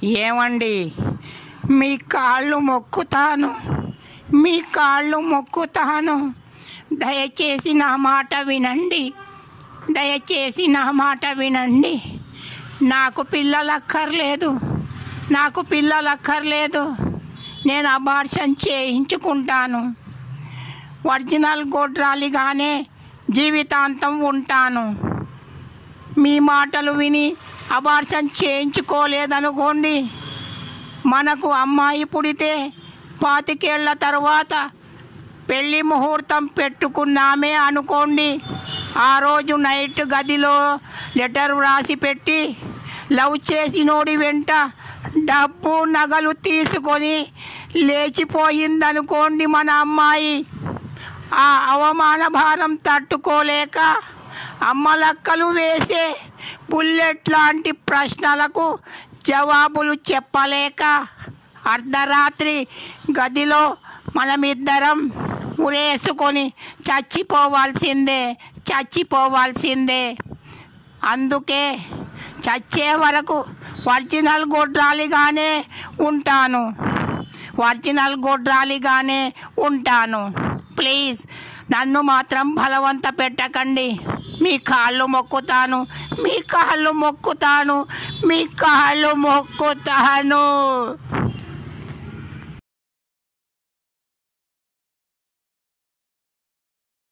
ఏమండి మీ కాళ్ళు మొక్కుతాను మీ కాళ్ళు మొక్కుతాను దయచేసి నా మాట వినండి దయచేసి నా మాట వినండి నాకు పిల్లలు అక్కర్లేదు నాకు పిల్లలు అక్కర్లేదు నేను అబార్షన్ చేయించుకుంటాను ఒరిజినల్ గోడ్రాలిగానే జీవితాంతం ఉంటాను మీ మాటలు విని అబార్షన్ చేయించుకోలేదనుకోండి మనకు అమ్మాయి పుడితే పాతికేళ్ల తర్వాత పెళ్లి ముహూర్తం పెట్టుకున్నామే అనుకోండి ఆ రోజు నైట్ గదిలో లెటర్ వ్రాసి పెట్టి లవ్ చేసినోడి వెంట డబ్బు నగలు తీసుకొని లేచిపోయిందనుకోండి మన అమ్మాయి ఆ అవమాన భారం తట్టుకోలేక అమ్మలక్కలు వేసే బుల్లెట్ లాంటి ప్రశ్నలకు జవాబులు చెప్పలేక అర్ధరాత్రి గదిలో మనమిద్దరం ఉరేసుకొని చచ్చిపోవాల్సిందే చచ్చిపోవాల్సిందే అందుకే చచ్చే వరకు ఒరిజినల్ గొడ్రాలిగానే ఉంటాను ఒరిజినల్ గొడ్రాలిగానే ఉంటాను ప్లీజ్ నన్ను మాత్రం బలవంత పెట్టకండి మీ కాళ్ళు మొక్కుతాను మీ కాళ్ళు మొక్కుతాను మీ కాళ్ళు మొక్కుతాను